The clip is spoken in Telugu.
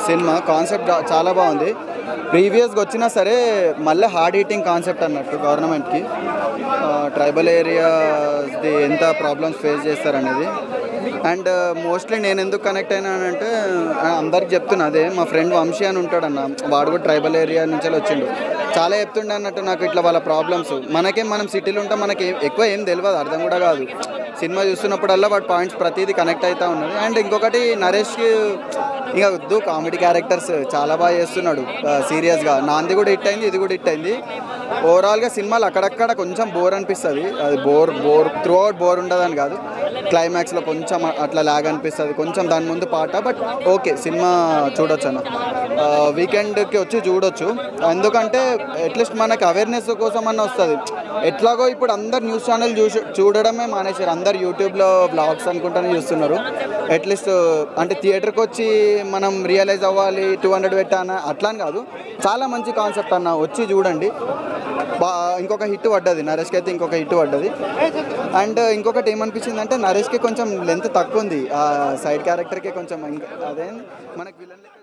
సినిమా కాన్సెప్ట్ చాలా బాగుంది ప్రీవియస్గా వచ్చినా సరే మళ్ళీ హార్డ్ హీటింగ్ కాన్సెప్ట్ అన్నట్టు గవర్నమెంట్కి ట్రైబల్ ఏరియాది ఎంత ప్రాబ్లమ్స్ ఫేస్ చేస్తారనేది అండ్ మోస్ట్లీ నేను ఎందుకు కనెక్ట్ అయినానంటే ఆ, అందరికి చెప్తున్నా అదే మా ఫ్రెండ్ వంశీ అని ఉంటాడన్న వాడు కూడా ట్రైబల్ ఏరియా నుంచి వచ్చిండు చాలా చెప్తుండే అన్నట్టు నాకు ఇట్లా వాళ్ళ ప్రాబ్లమ్స్ మనకేం మనం సిటీలో ఉంటాం మనకి ఏం- ఎక్కువ ఏం తెలియదు అర్థం కూడా కాదు సినిమా చూస్తున్నప్పుడల్లా వాటి పాయింట్స్ ప్రతిదీ కనెక్ట్ అవుతూ ఉన్నది అండ్ ఇంకొకటి నరేష్కి ఇంకా వద్దు కామెడీ క్యారెక్టర్స్ చాలా బాగా చేస్తున్నాడు సీరియస్గా నాంది కూడా హిట్ అయింది ఇది కూడా హిట్ అయింది ఓవరాల్గా సినిమాలు అక్కడక్కడ కొంచెం బోర్ అనిపిస్తుంది అది bore bore throughout bore ఉండదని కాదు క్లైమాక్స్లో కొంచెం అట్లా లాగ్ అనిపిస్తుంది కొంచెం దాని ముందు పాట బట్ ఓకే సినిమా చూడొచ్చు అన్న వీకెండ్కి వచ్చి చూడొచ్చు ఎందుకంటే అట్లీస్ట్ మనకి అవేర్నెస్ కోసం అన్న వస్తుంది ఎట్లాగో ఇప్పుడు అందరు న్యూస్ ఛానల్ చూసి చూడడమే మానేశారు అందరు యూట్యూబ్లో బ్లాగ్స్ అనుకుంటానే చూస్తున్నారు అట్లీస్ట్ అంటే థియేటర్కి వచ్చి మనం రియలైజ్ అవ్వాలి టూ హండ్రెడ్ పెట్టానా అట్లా అని కాదు చాలా మంచి కాన్సెప్ట్ అన్న వచ్చి చూడండి బా ఇంకొక హిట్ పడ్డది నరేష్కి అయితే ఇంకొక హిట్ పడ్డది అండ్ ఇంకొకటి ఏమనిపించింది అంటే నరేష్కి కొంచెం లెంత్ తక్కువ ఉంది ఆ సైడ్ క్యారెక్టర్కి కొంచెం ఇంకా అదే మనకి విలన్